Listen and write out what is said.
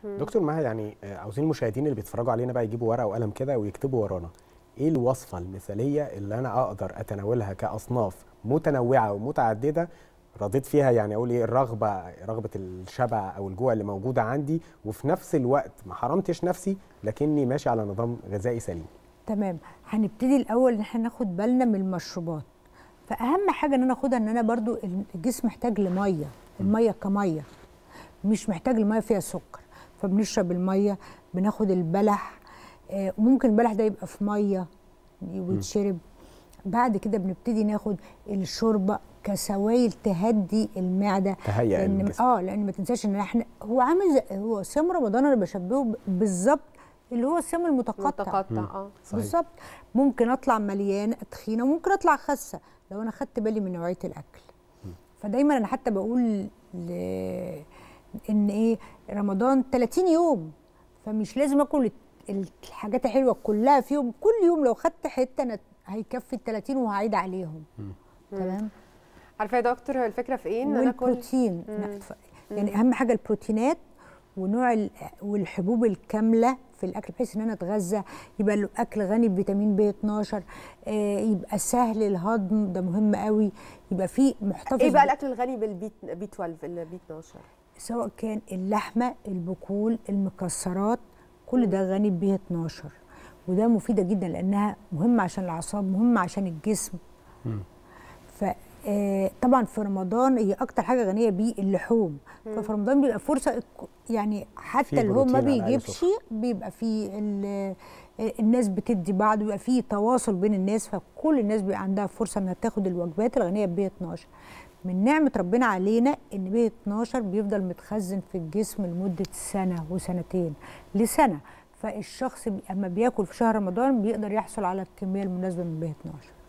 دكتور مها يعني آه، عاوزين المشاهدين اللي بيتفرجوا علينا بقى يجيبوا ورقه وقلم كده ويكتبوا ورانا ايه الوصفه المثاليه اللي انا اقدر اتناولها كاصناف متنوعه ومتعدده رضيت فيها يعني اقول ايه الرغبه رغبه الشبع او الجوع اللي موجوده عندي وفي نفس الوقت ما حرمتش نفسي لكني ماشي على نظام غذائي سليم تمام هنبتدي الاول ان احنا ناخد بالنا من المشروبات فاهم حاجه ان انا اخدها ان انا برضو الجسم محتاج لميه الميه كميه مش محتاج لميه فيها سكر فبنشرب الميه بناخد البلح آه، ممكن البلح ده يبقى في ميه ويتشرب بعد كده بنبتدي ناخد الشوربه كسوائل تهدي المعده تهيئ لان الجسم. اه لان ما تنساش ان احنا هو عامل زي هو صيام رمضان انا بشبهه ب- بالظبط اللي هو الصيام المتقطع متقطع اه صحيح. بالظبط ممكن اطلع مليانه تخينه وممكن اطلع خاسه لو انا خدت بالي من نوعيه الاكل فدايما انا حتى بقول ل... ان ايه رمضان 30 يوم فمش لازم اكل الحاجات الحلوه كلها فيهم كل يوم لو خدت حته انا هيكفي ال 30 وهعيد عليهم تمام عارفه يا دكتور هو الفكره في ايه ان انا كل والبروتين مم. ف- يعني اهم حاجه البروتينات ونوع ال- والحبوب الكامله في الاكل بحيث ان انا اتغذى يبقى الاكل غني بفيتامين بي 12 آه، يبقى سهل الهضم ده مهم قوي يبقى فيه محتفظ ايه بقى ب- الاكل الغني بالبي بي 12 البي 12 سواء كان اللحمه البقول المكسرات كل ده غني ب 12 وده مفيده جدا لانها مهمه عشان الاعصاب مهمه عشان الجسم ف آه، طبعا في رمضان هي اكتر حاجه غنيه بيه اللحوم ففي رمضان بيبقى فرصه الك- يعني حتى في اللي هو ما بروتين على أي بيجيبش سفرة. بيبقى فيه ال- الناس بتدي بعض بيبقى فيه تواصل بين الناس فكل الناس بيبقى عندها فرصه انها تاخد الوجبات الغنيه ب 12 من نعمه ربنا علينا ان ب 12 بيفضل متخزن في الجسم لمده سنه وسنتين لسنه فالشخص بي- اما بياكل في شهر رمضان بيقدر يحصل على الكميه المناسبه من ب 12